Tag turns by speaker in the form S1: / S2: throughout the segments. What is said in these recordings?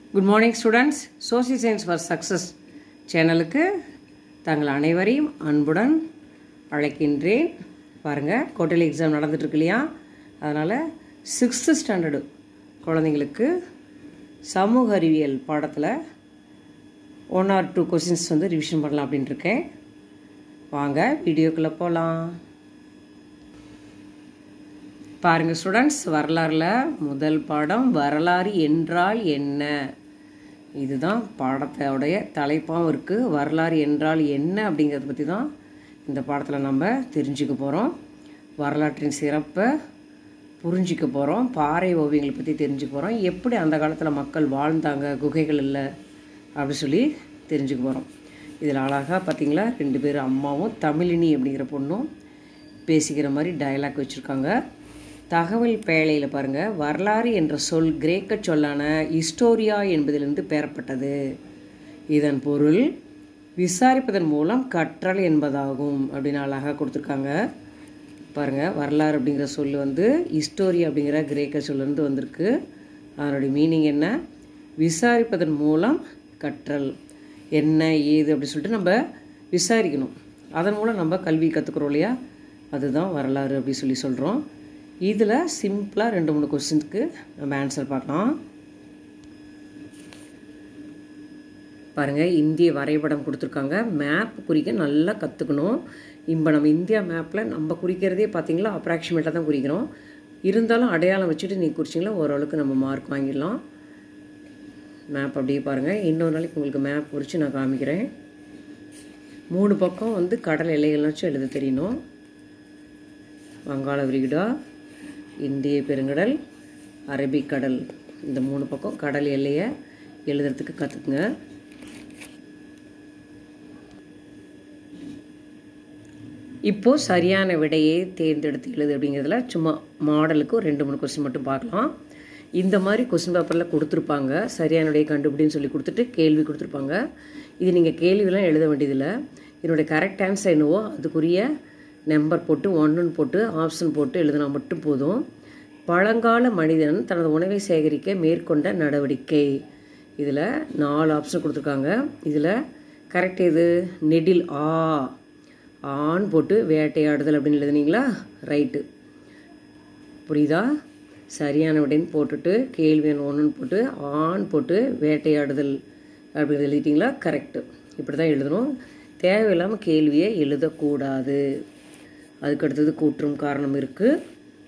S1: good morning students social science for success சேனலுக்கு தங்கள் அனைவரையும் அன்புடன் அழைக்கின்றேன் பாருங்கள் குவார்டர்லி எக்ஸாம் நடந்துட்டுருக்கு இல்லையா அதனால் சிக்ஸ்த்து ஸ்டாண்டர்டு குழந்தைங்களுக்கு சமூக அறிவியல் பாடத்தில் ஒன் ஆர் டூ கொஸ்டின்ஸ் வந்து ரிவிஷன் பண்ணலாம் அப்படின்ட்டு இருக்கேன் வாங்க வீடியோக்குள்ளே போகலாம் பாருங்கள் ஸ்டூடெண்ட்ஸ் வரலாறில் முதல் பாடம் வரலாறு என்றால் என்ன இதுதான் பாடத்தோடைய தலைப்பாகவும் இருக்குது வரலாறு என்றால் என்ன அப்படிங்கிறத பற்றி தான் இந்த பாடத்தில் நம்ம தெரிஞ்சுக்க போகிறோம் வரலாற்றின் சிறப்பை புரிஞ்சிக்க போகிறோம் பாறை ஓவியங்களை பற்றி தெரிஞ்சுக்க போகிறோம் எப்படி அந்த காலத்தில் மக்கள் வாழ்ந்தாங்க குகைகள் இல்லை அப்படி சொல்லி தெரிஞ்சுக்க போகிறோம் இதில் அழகாக பார்த்தீங்களா ரெண்டு பேர் அம்மாவும் தமிழினி அப்படிங்கிற பொண்ணும் பேசிக்கிற மாதிரி டயலாக் வச்சுருக்காங்க தகவல் பேழையில் பாருங்கள் வரலாறு என்ற சொல் கிரேக்க சொல்லான ஹிஸ்டோரியா என்பதிலிருந்து பெறப்பட்டது இதன் பொருள் விசாரிப்பதன் மூலம் கற்றல் என்பதாகும் அப்படின்னு அழகாக கொடுத்துருக்காங்க பாருங்கள் வரலாறு அப்படிங்கிற சொல் வந்து ஹிஸ்டோரி அப்படிங்கிற கிரேக்க சொல்லிருந்து வந்திருக்கு அதனுடைய மீனிங் என்ன விசாரிப்பதன் மூலம் கற்றல் என்ன ஏது அப்படி சொல்லிட்டு நம்ம விசாரிக்கணும் அதன் மூலம் நம்ம கல்வி கற்றுக்குறோம் இல்லையா அதுதான் வரலாறு அப்படி சொல்லி சொல்கிறோம் இதில் சிம்பிளாக ரெண்டு மூணு கொஸ்டினுக்கு நம்ம ஆன்சர் பார்க்கலாம் பாருங்கள் இந்திய வரைபடம் கொடுத்துருக்காங்க மேப் குறிக்க நல்லா கற்றுக்கணும் இப்போ நம்ம இந்தியா மேப்பில் நம்ம குறிக்கிறதே பார்த்தீங்களா அப்ராக்சிமேட்டாக தான் குறிக்கிறோம் இருந்தாலும் அடையாளம் வச்சுட்டு நீங்கள் குறிச்சிங்களா ஓரளவுக்கு நம்ம மார்க் வாங்கிடலாம் மேப் அப்படியே பாருங்கள் இன்னொரு நாளைக்கு உங்களுக்கு மேப் குறித்து நான் காமிக்கிறேன் மூணு பக்கம் வந்து கடல் எல்லைகள்னாச்சும் எழுத தெரியணும் வங்காள விரிகுடா இந்திய பெருங்கடல் அரபிக்கடல் இந்த மூணு பக்கம் கடல் எல்லையை எழுதுறதுக்கு கற்றுக்குங்க இப்போது சரியான விடையை தேர்ந்தெடுத்து எழுது அப்படிங்கிறதுல சும்மா மாடலுக்கு ஒரு ரெண்டு மூணு கொஸ்டின் மட்டும் பார்க்கலாம் இந்த மாதிரி கொஸ்டின் பேப்பரில் கொடுத்துருப்பாங்க சரியான விடையை கண்டுபிடின்னு சொல்லி கொடுத்துட்டு கேள்வி கொடுத்துருப்பாங்க இது நீங்கள் கேள்விலாம் எழுத வேண்டியதில்லை இதனுடைய கரெக்ட் ஆன்சர் என்னவோ அதுக்குரிய நம்பர் போட்டு ஒன்றுன்னு போட்டு ஆப்ஷன் போட்டு எழுதினா மட்டும் போதும் பழங்கால மனிதன் தனது உணவை சேகரிக்க மேற்கொண்ட நடவடிக்கை இதில் நாலு ஆப்ஷன் கொடுத்துருக்காங்க இதில் கரெக்ட் எது நெடில் ஆ ஆண் போட்டு வேட்டையாடுதல் அப்படின்னு எழுதுனீங்களா ரைட்டு புரியுதா சரியான விடைன்னு போட்டுட்டு கேள்வி ஒன்றுன்னு போட்டு ஆண் போட்டு வேட்டையாடுதல் அப்படின்னு எழுதிட்டிங்களா கரெக்டு இப்படி தான் எழுதணும் தேவையில்லாமல் கேள்வியை எழுதக்கூடாது அதுக்கு அடுத்தது கூற்றும் காரணம் இருக்குது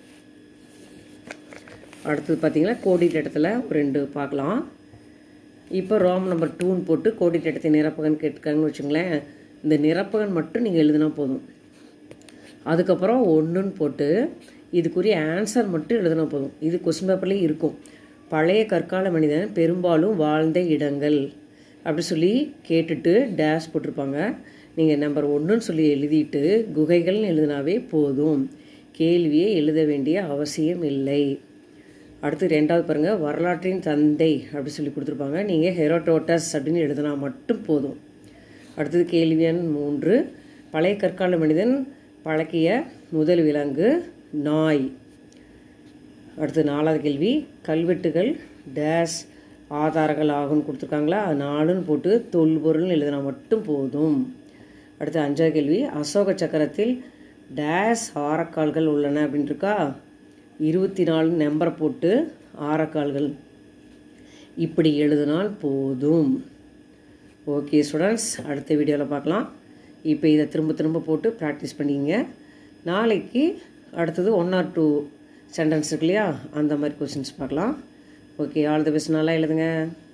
S1: அடுத்தது பார்த்தீங்கன்னா கோடிட்ட இடத்துல ஒரு ரெண்டு பார்க்கலாம் இப்போ ரோம் நம்பர் டூன்னு போட்டு கோடிட்ட இடத்தை நிரப்பகன் கேட்டுக்காங்கன்னு வச்சுங்களேன் இந்த நிரப்பகன் மட்டும் நீங்கள் எழுதினா போதும் அதுக்கப்புறம் ஒன்றுன்னு போட்டு இதுக்குரிய ஆன்சர் மட்டும் எழுதினா போதும் இது கொஸ்டின் பேப்பர்லேயே இருக்கும் பழைய கற்கால மனிதன் பெரும்பாலும் வாழ்ந்த இடங்கள் அப்படி சொல்லி கேட்டுட்டு டேஷ் போட்டிருப்பாங்க நீங்கள் நம்பர் ஒன்றுன்னு சொல்லி எழுதிட்டு குகைகள்னு எழுதினாவே போதும் கேள்வியை எழுத வேண்டிய அவசியம் இல்லை அடுத்து ரெண்டாவது பாருங்கள் வரலாற்றின் தந்தை அப்படி சொல்லி கொடுத்துருப்பாங்க நீங்கள் ஹெரோட்டோட்டஸ் அப்படின்னு எழுதினா மட்டும் போதும் அடுத்தது கேள்வி எண் மூன்று பழைய கற்கால மனிதன் பழக்கிய முதல் விலங்கு நாய் அடுத்து நாலாவது கேள்வி கல்வெட்டுகள் டேஷ் ஆதாரங்கள் ஆகும்னு கொடுத்துருக்காங்களா நாலுன்னு போட்டு தொல்பொருள்னு எழுதினா மட்டும் போதும் அடுத்து அஞ்சாவது கேள்வி அசோக சக்கரத்தில் டேஷ் ஆரக்கால்கள் உள்ளன அப்படின்னு இருக்கா இருபத்தி நாலு நம்பரை போட்டு ஆரக்கால்கள் இப்படி எழுதினால் போதும் ஓகே ஸ்டூடெண்ட்ஸ் அடுத்த வீடியோவில் பார்க்கலாம் இப்போ இதை திரும்ப திரும்ப போட்டு ப்ராக்டிஸ் பண்ணிங்க நாளைக்கு அடுத்தது ஒன் ஆர் டூ சென்டென்ஸ் இருக்கு இல்லையா அந்த மாதிரி கொஷின்ஸ் பார்க்கலாம் ஓகே ஆல் த பெஸ்ட் நல்லா எழுதுங்க